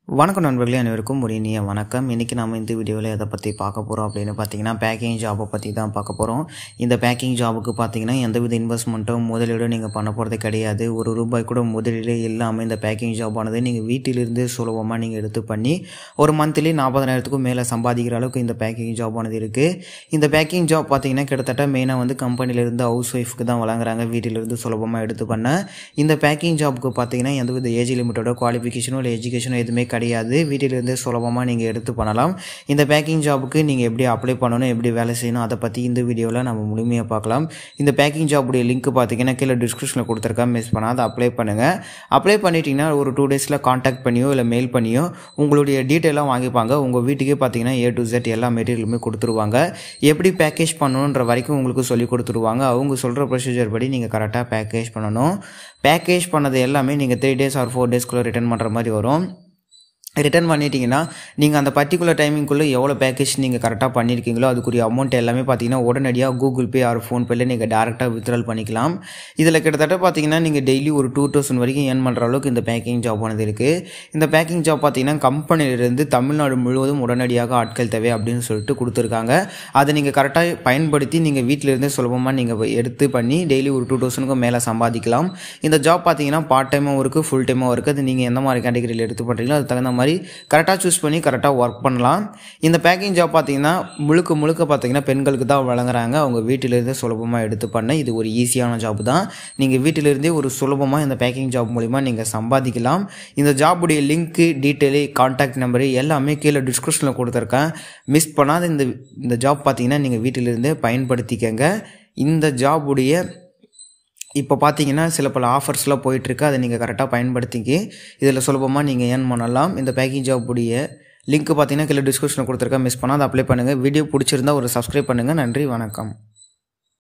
வணக்கம் நண்பர்களே அனைவருக்கும் ஒரு இனிய வணக்கம் இன்றைக்கி நம்ம இந்த வீடியோவில் எதை பற்றி பார்க்க போகிறோம் அப்படின்னு பார்த்தீங்கன்னா பேக்கிங் ஜாபை பற்றி தான் பார்க்க போகிறோம் இந்த பேக்கிங் ஜாபுக்கு பார்த்தீங்கன்னா எந்தவித இன்வெஸ்ட்மெண்ட்டும் முதலீடும் நீங்கள் பண்ண போகிறது கிடையாது ஒரு ரூபாய் கூட முதலீடு இல்லாமல் இந்த பேக்கிங் ஜாப் ஆனது நீங்கள் வீட்டிலிருந்து சுலபமாக நீங்கள் எடுத்து பண்ணி ஒரு மந்த்லி நாற்பதாயிரத்துக்கும் மேலே சம்பாதிக்கிற அளவுக்கு இந்த பேக்கிங் ஜாப் ஆனது இருக்குது இந்த பேக்கிங் ஜாப் பார்த்தீங்கன்னா கிட்டத்தட்ட மெயினாக வந்து கம்பெனிலேருந்து ஹவுஸ் ஒய்ஃப்க்கு தான் வழங்குறாங்க வீட்டிலிருந்து சுலபமாக எடுத்து பண்ண இந்த பேக்கிங் ஜாப்புக்கு பார்த்தீங்கன்னா எந்தவித ஏஜ் லிமிட்டோட குவாலிஃபிகேஷனோ இல்லை எஜுகேஷனோ எதுவுமே கிடையாது வீட்டிலிருந்தே சுலபமாக நீங்கள் எடுத்து பண்ணலாம் இந்த பேக்கிங் ஜாபுக்கு நீங்கள் எப்படி அப்ளை பண்ணணும் எப்படி வேலை செய்யணும் அதை பற்றி இந்த வீடியோவில் நம்ம முழுமையாக பார்க்கலாம் இந்த பேக்கிங் ஜாபுடைய லிங்க் பார்த்தீங்கன்னா கீழே டிஸ்கிரிப்ஷனில் கொடுத்துருக்கா மிஸ் பண்ணாத அப்ளை பண்ணுங்கள் அப்ளை பண்ணிட்டீங்கன்னா ஒரு டூ டேஸில் காண்டாக்ட் பண்ணியோ இல்லை மெயில் பண்ணியோ உங்களுடைய டீட்டெயிலாக வாங்கிப்பாங்க உங்கள் வீட்டுக்கே பார்த்தீங்கன்னா ஏ டு Z எல்லா மெட்டீரியலுமே கொடுத்துருவாங்க எப்படி பேக்கேஜ் பண்ணணுன்ற வரைக்கும் உங்களுக்கு சொல்லி கொடுத்துருவாங்க அவங்க சொல்கிற ப்ரொசீஜர் படி நீங்கள் கரெக்டாக பேக்கேஜ் பண்ணணும் பேக்கேஜ் பண்ணது எல்லாமே நீங்கள் த்ரீ டேஸ் ஆர் ஃபோர் டேஸ்க்குள்ளே ரிட்டர்ன் பண்ணுற மாதிரி வரும் ரிட்டர்ன் பண்ணிட்டீங்கன்னா நீங்கள் அந்த பர்டிகுலர் டைமிங்குள்ளே எவ்வளோ பேக்கேஜ் நீங்கள் கரெக்டாக பண்ணியிருக்கீங்களோ அதுக்குரிய அமௌண்ட் எல்லாமே பார்த்தீங்கன்னா உடனடியாக கூகுள் பே ஆர் ஃபோன்பேல நீங்கள் டேரெக்டாக வித்ட்ரால் பண்ணிக்கலாம் இதில் கிட்டத்தட்ட பார்த்தீங்கன்னா நீங்கள் டெய்லி ஒரு டூ தௌசண்ட் வரைக்கும் ஏர்ன் பண்ணுற அளவுக்கு இந்த பேக்கிங் ஜாப் ஆனது இருக்குது இந்த பேக்கிங் ஜாப் பார்த்தீங்கன்னா கம்பெனியிலிருந்து தமிழ்நாடு முழுவதும் உடனடியாக ஆட்கள் தேவை அப்படின்னு சொல்லிட்டு கொடுத்துருக்காங்க அதை நீங்கள் கரெக்டாக பயன்படுத்தி நீங்கள் வீட்டிலிருந்தே சுலபமாக நீங்கள் எடுத்து பண்ணி டெய்லி ஒரு டூ தௌசண்ட்க்கும் மேலே சம்பாதிக்கலாம் இந்த ஜாப் பார்த்தீங்கன்னா பார்ட் டைமாகவும் இருக்குது ஃபுல் டைமாகவும் இருக்குது அது நீங்கள் எந்த மாதிரி கேட்டகரியில் எடுத்து பண்ணுறீங்களோ அது தகுந்த மாதிரி கரெக்டாக சூஸ் பண்ணி கரெக்டாக ஒர்க் பண்ணலாம் இந்த பேக்கிங் ஜாப் பார்த்தீங்கன்னா முழுக்க முழுக்க பார்த்தீங்கன்னா பெண்களுக்கு தான் வழங்குறாங்க அவங்க வீட்டிலிருந்தே சுலபமாக எடுத்து பண்ண இது ஒரு ஈஸியான ஜாப் தான் நீங்கள் வீட்டிலிருந்தே ஒரு சுலபமாக இந்த பேக்கிங் ஜாப் மூலிமா நீங்கள் சம்பாதிக்கலாம் இந்த ஜாபுடைய லிங்க்கு டீட்டெயிலு கான்டாக்ட் நம்பரு எல்லாமே கீழே டிஸ்கிரிப்ஷனில் கொடுத்துருக்கேன் மிஸ் பண்ணாத இந்த இந்த ஜாப் பார்த்தீங்கன்னா நீங்கள் வீட்டிலிருந்தே பயன்படுத்திக்கங்க இந்த ஜாபுடைய இப்போ பார்த்தீங்கன்னா சில பல ஆஃபர்ஸ்லாம் போயிட்டுருக்கு அதை நீங்கள் கரெக்டாக பயன்படுத்திக்கி இதில் சுலபமாக நீங்கள் ஏர்ன் பண்ணலாம் இந்த பேக்கிங் ஜாபுடைய லிங்க் பார்த்தீங்கன்னா கீழே டிஸ்கிரிப்ஷனில் கொடுத்துருக்கேன் மிஸ் பண்ணால் அதை அப்ளை பண்ணுங்கள் வீடியோ பிடிச்சிருந்தா ஒரு சப்ஸ்கிரைப் பண்ணுங்கள் நன்றி வணக்கம்